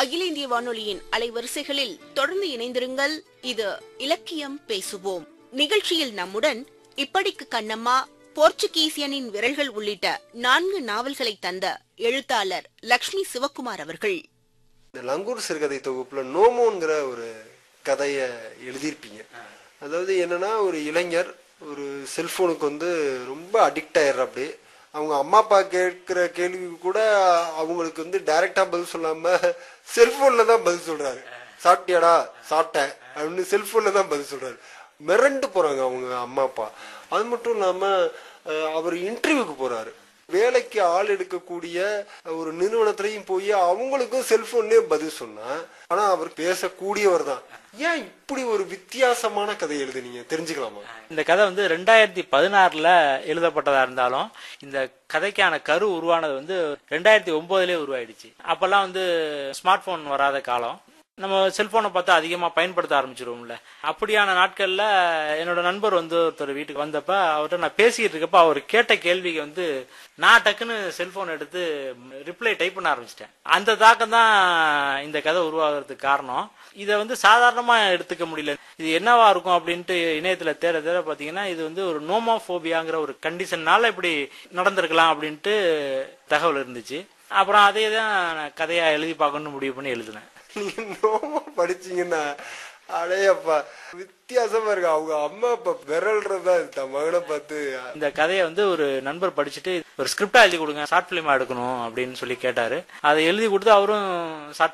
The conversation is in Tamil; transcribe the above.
அகில இந்திய வானொலியின் அலைவரிசைகளில் தொடர்ந்து இணைந்திருங்கள் இது இலக்கியம் பேசுவோம் நிகழ்ச்சியில் நம்முடன் இப்படிக்கு கண்ணம்மா போர்ச்சுகீசியனின் விரல்கள் உள்ளிட்ட நான்கு நாவல்களை தந்த எழுத்தாளர் லக்ஷ்மி சிவக்குமார் அவர்கள் இந்த லங்கூர் சிறுகதை தொகுப்புல நோமோங்கிற ஒரு கதையை எழுதியிருப்பீங்க அதாவது என்னன்னா ஒரு இளைஞர் ஒரு செல்போனுக்கு வந்து ரொம்ப அடிக்ட் ஆயிடுறாப்படி அவங்க அம்மா அப்பா கேட்கிற கேள்விக்கு கூட அவங்களுக்கு வந்து டைரக்டா பதில் சொல்லாம செல்போன்ல தான் பதில் சொல்றாரு சாப்பிட்டியாடா சாப்பிட்டேன் அப்படின்னு செல்போன்ல தான் பதில் சொல்றாரு மிரண்டு போறாங்க அவங்க அம்மா அப்பா அது மட்டும் இல்லாம அஹ், அவர் இன்டர்வியூக்கு போறாரு வேலைக்கு ஆள் எடுக்கக்கூடிய ஒரு நிறுவனத்திலையும் போய் அவங்களுக்கும் செல்போன்லயே பதில் சொன்னா ஆனா அவர் பேசக்கூடியவர் தான் ஏன் இப்படி ஒரு வித்தியாசமான கதை எழுதுனீங்க தெரிஞ்சுக்கலாமா இந்த கதை வந்து ரெண்டாயிரத்தி பதினாறுல எழுதப்பட்டதா இருந்தாலும் இந்த கதைக்கான கரு உருவானது வந்து ரெண்டாயிரத்தி ஒன்பதுலயே உருவாயிடுச்சு அப்பெல்லாம் வந்து ஸ்மார்ட் போன் வராத காலம் நம்ம செல்போனை பார்த்து அதிகமா பயன்படுத்த ஆரம்பிச்சிருவோம்ல அப்படியான நாட்கள்ல என்னோட நண்பர் வந்து ஒருத்தர் வீட்டுக்கு வந்தப்ப அவர்கிட்ட நான் பேசிக்கிட்டு இருக்கப்ப அவர் கேட்ட கேள்விக்கு வந்து நான் டக்குன்னு செல்போன் எடுத்து ரிப்ளை டைப் பண்ண ஆரம்பிச்சிட்டேன் அந்த தாக்கம் தான் இந்த கதை உருவாகிறதுக்கு காரணம் இதை வந்து சாதாரணமா எடுத்துக்க முடியல இது என்னவா இருக்கும் அப்படின்ட்டு இணையத்துல தேட தேட பாத்தீங்கன்னா இது வந்து ஒரு நோமோபோபியாங்கிற ஒரு கண்டிஷன்னால இப்படி நடந்திருக்கலாம் அப்படின்ட்டு தகவல் இருந்துச்சு அப்புறம் அதே தான் நான் கதையா எழுதி பார்க்கணும்னு முடிவு பண்ணி எழுதினேன் நீங்க நோமா படிச்சீங்கன்னா அடையப்பா வித்தியாசமா இருக்கு அவங்க அம்மா அப்பா விரல்றதா தன் மகனை பார்த்து இந்த கதையை வந்து ஒரு நண்பர் படிச்சுட்டு ஒரு ஸ்கிரிப்டா எழுதி கொடுங்க ஷார்ட் பிலிமா எடுக்கணும் அப்படின்னு சொல்லி கேட்டாரு அதை எழுதி கொடுத்து அவரும் ஷார்ட்